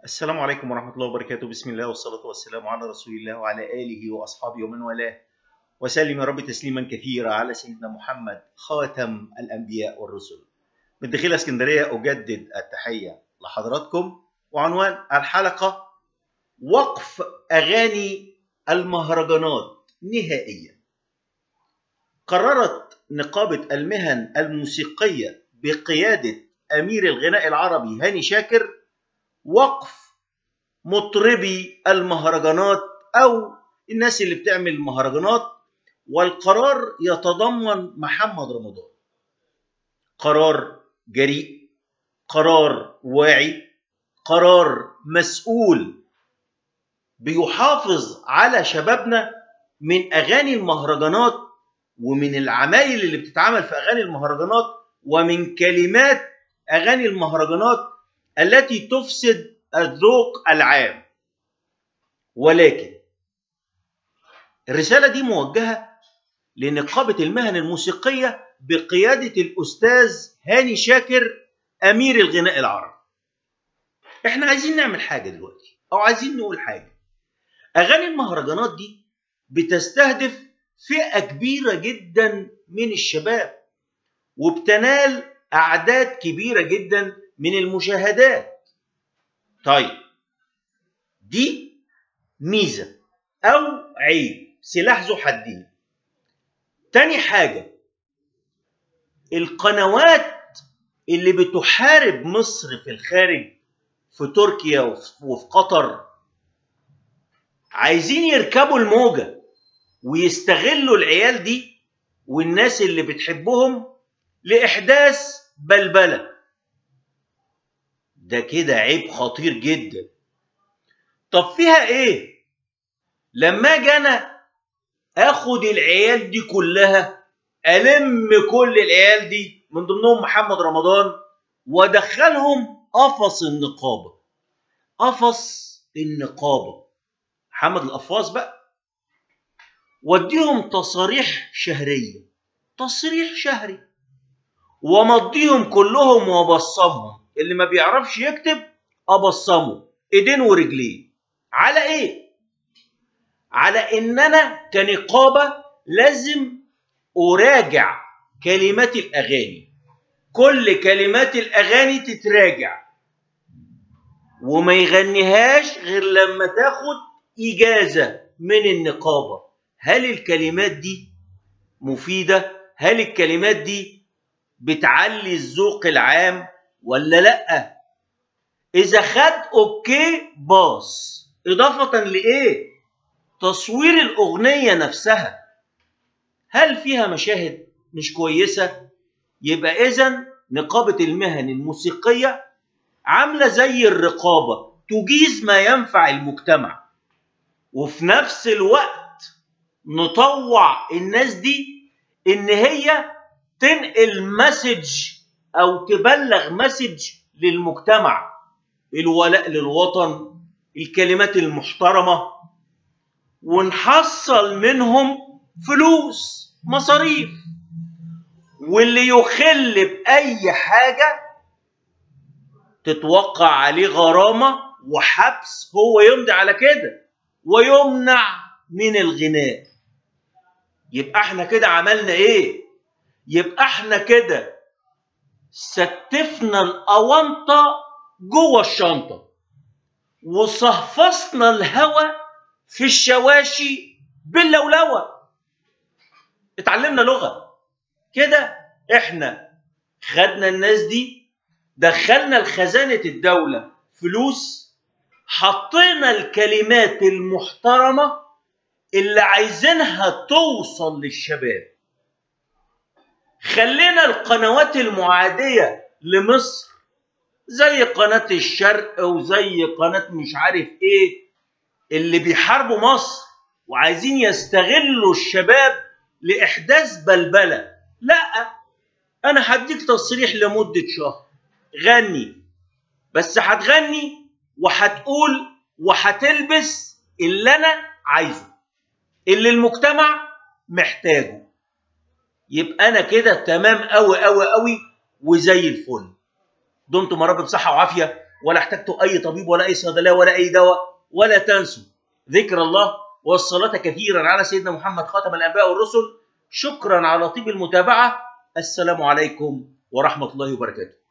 السلام عليكم ورحمة الله وبركاته بسم الله والصلاة والسلام على رسول الله وعلى آله وأصحابه ومن والاه وسلم يا رب تسليما كثيرا على سيدنا محمد خاتم الأنبياء والرسل من داخل اسكندرية أجدد التحية لحضراتكم وعنوان الحلقة وقف أغاني المهرجانات نهائيا قررت نقابة المهن الموسيقية بقيادة أمير الغناء العربي هاني شاكر وقف مطربي المهرجانات او الناس اللي بتعمل مهرجانات والقرار يتضمن محمد رمضان قرار جريء قرار واعي قرار مسؤول بيحافظ على شبابنا من اغاني المهرجانات ومن العمايل اللي بتتعمل في اغاني المهرجانات ومن كلمات اغاني المهرجانات التي تفسد الذوق العام ولكن الرسالة دي موجهة لنقابة المهن الموسيقية بقيادة الأستاذ هاني شاكر أمير الغناء العربي احنا عايزين نعمل حاجة دلوقتي أو عايزين نقول حاجة أغاني المهرجانات دي بتستهدف فئة كبيرة جدا من الشباب وبتنال أعداد كبيرة جدا من المشاهدات طيب دي ميزة أو عيب سلاح ذو حدين تاني حاجة القنوات اللي بتحارب مصر في الخارج في تركيا وفي قطر عايزين يركبوا الموجة ويستغلوا العيال دي والناس اللي بتحبهم لإحداث بلبلة ده كده عيب خطير جدا طب فيها ايه لما اجي انا اخد العيال دي كلها الم كل العيال دي من ضمنهم محمد رمضان وادخلهم قفص النقابه قفص النقابه محمد القفاص بقى واديهم تصاريح شهريه تصريح شهري ومضيهم كلهم وابصمهم اللي ما بيعرفش يكتب ابصمه ايدين ورجلين على ايه على ان انا كنقابه لازم اراجع كلمات الاغاني كل كلمات الاغاني تتراجع وما يغنيهاش غير لما تاخد اجازه من النقابه هل الكلمات دي مفيده هل الكلمات دي بتعلي الذوق العام ولا لا اذا خد اوكي باص اضافه لايه تصوير الاغنيه نفسها هل فيها مشاهد مش كويسه يبقى اذا نقابه المهن الموسيقيه عامله زي الرقابه تجيز ما ينفع المجتمع وفي نفس الوقت نطوع الناس دي ان هي تنقل مسج او تبلغ مسج للمجتمع الولاء للوطن الكلمات المحترمه ونحصل منهم فلوس مصاريف واللي يخل باي حاجه تتوقع عليه غرامه وحبس هو يمضي على كده ويمنع من الغناء يبقى احنا كده عملنا ايه يبقى احنا كده ستفنا الاونطه جوه الشنطه وصهفصنا الهوا في الشواشي باللولوه اتعلمنا لغه كده احنا خدنا الناس دي دخلنا لخزانه الدوله فلوس حطينا الكلمات المحترمه اللي عايزينها توصل للشباب خلينا القنوات المعادية لمصر زي قناة الشرق وزي قناة مش عارف ايه اللي بيحاربوا مصر وعايزين يستغلوا الشباب لإحداث بلبلة لا أنا هديك تصريح لمدة شهر غني بس هتغني وهتقول وهتلبس اللي أنا عايزه اللي المجتمع محتاجه يبقى انا كده تمام قوي قوي قوي وزي الفل دمتم يا رب بصحه وعافيه ولا احتجتوا اي طبيب ولا اي صيدليه ولا اي دواء ولا تنسوا ذكر الله والصلاه كثيرا على سيدنا محمد خاتم الانبياء والرسل شكرا على طيب المتابعه السلام عليكم ورحمه الله وبركاته